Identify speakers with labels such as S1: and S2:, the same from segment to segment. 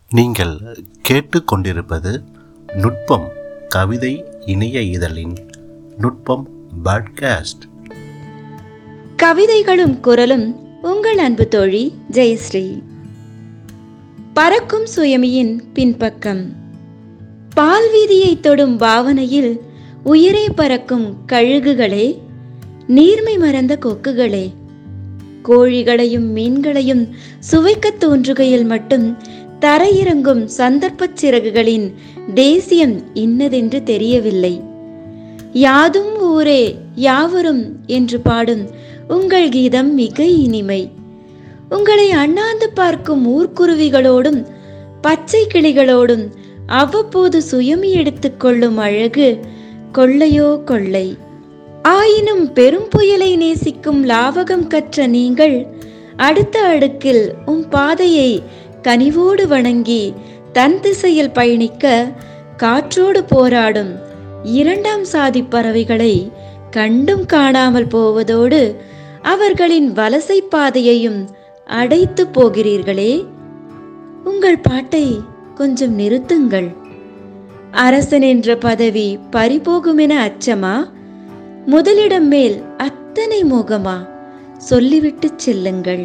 S1: நீங்கள் கேட்டுக்கொண்டிருப்பது நுட்பம் கவிதை இணைய இதழின் நுட்பம் பாட்காஸ்ட்
S2: கவிதைகளும் குரலும் உங்கள் அன்பு தோழி ஜெயஸ்ரீ பறக்கும் சுயமியின் பின்பக்கம் பால் வீதியை தொடும் பாவனையில் உயிரே பறக்கும் கழுகுகளே நீர்மை மறந்த கொக்குகளே கோழிகளையும் மீன்களையும் சுவைக்கத் தோன்றுகையில் மட்டும் தரையிறங்கும் சந்தர்ப்பச் சிறகுகளின் தேசியம் இன்னதென்று தெரியவில்லை யாதும் ஊரே யாவரும் என்று பாடும் உங்கள் கீதம் மிக இனிமை உங்களை அண்ணாந்து பார்க்கும் ஊர்க்குருவிகளோடும் பச்சை கிளிகளோடும் அவ்வப்போது சுயமி எடுத்துக்கொள்ளும் அழகு கொள்ளையோ கொள்ளை ஆயினும் பெரும் புயலை நேசிக்கும் லாவகம் கற்ற நீங்கள் அடுத்த அடுக்கில் உம் பாதையை கனிவோடு வணங்கி தன் திசையில் பயணிக்க காற்றோடு போராடும் இரண்டாம் சாதி பறவைகளை கண்டும் காணாமல் போவதோடு அவர்களின் வலசை பாதையையும் அடைத்து போகிறீர்களே உங்கள் பாட்டை கொஞ்சம் நிறுத்துங்கள் அரசன் என்ற பதவி பறிபோகுமென அச்சமா முதலிடம் மேல் அத்தனை மோகமா சொல்லிவிட்டு செல்லுங்கள்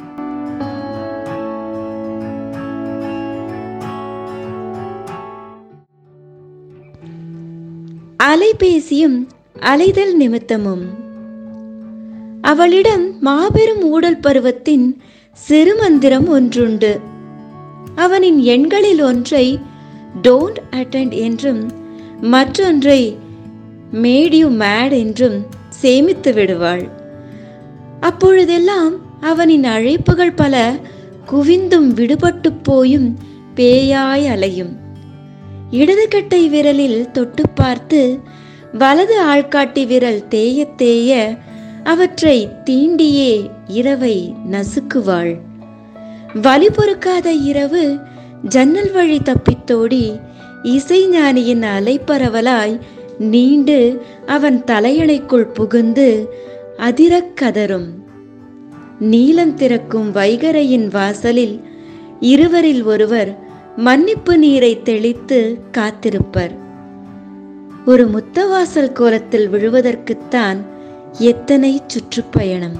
S2: அலைபேசியும் அலைதல் நிமித்தமும் அவளிடம் மாபெரும் ஊடல் பருவத்தின் சிறுமந்திரம் ஒன்றுண்டு அவனின் எண்களில் ஒன்றை டோன்ட் அட்டெண்ட் என்றும் மற்றொன்றை மேட் யூ மேட் என்றும் சேமித்து விடுவாள் அப்பொழுதெல்லாம் அவனின் அழைப்புகள் பல குவிந்தும் விடுபட்டு போயும் பேயாய் அலையும் இடது கட்டை விரலில் தொட்டு பார்த்து வலது ஆள்காட்டி விரல் தேய தேய அவற்றை தீண்டியே இரவை நசுக்குவாள் வலி பொறுக்காத இரவு ஜன்னல் வழி தப்பித்தோடி இசைஞானியின் அலைப்பரவலாய் நீண்டு அவன் தலையணைக்குள் புகுந்து அதிரக் கதறும் நீலம் திறக்கும் வைகரையின் வாசலில் இருவரில் ஒருவர் மன்னிப்பு நீரை தெளித்து காத்திருப்பர் ஒரு முத்தவாசல் கோலத்தில் விழுவதற்குத்தான் எத்தனை சுற்றுப்பயணம்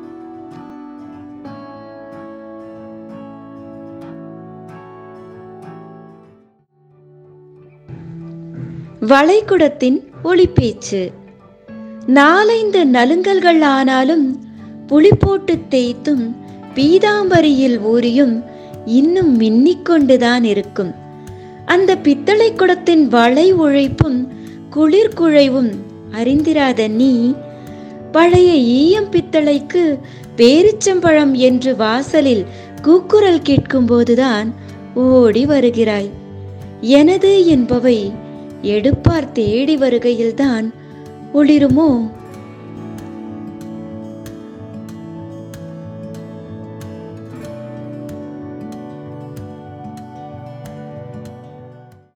S2: வளைகுடத்தின் ஒளிப்பேச்சு நாலைந்து நலுங்கல்கள் ஆனாலும் புளி போட்டு தேய்த்தும் பீதாம்பரியில் ஊறியும் இன்னும் மின்னிக்கொண்டுதான் இருக்கும் அந்த பித்தளை குடத்தின் வளை உழைப்பும் குளிர் குழைவும் அறிந்திராத நீ பழைய ஈயம் பித்தளைக்கு பேரிச்சம்பழம் என்று வாசலில் கூக்குரல் கேட்கும்போதுதான் ஓடி வருகிறாய் எனது என்பவை எடுப்பார் தேடி வருகையில்தான் ஒளிருமோ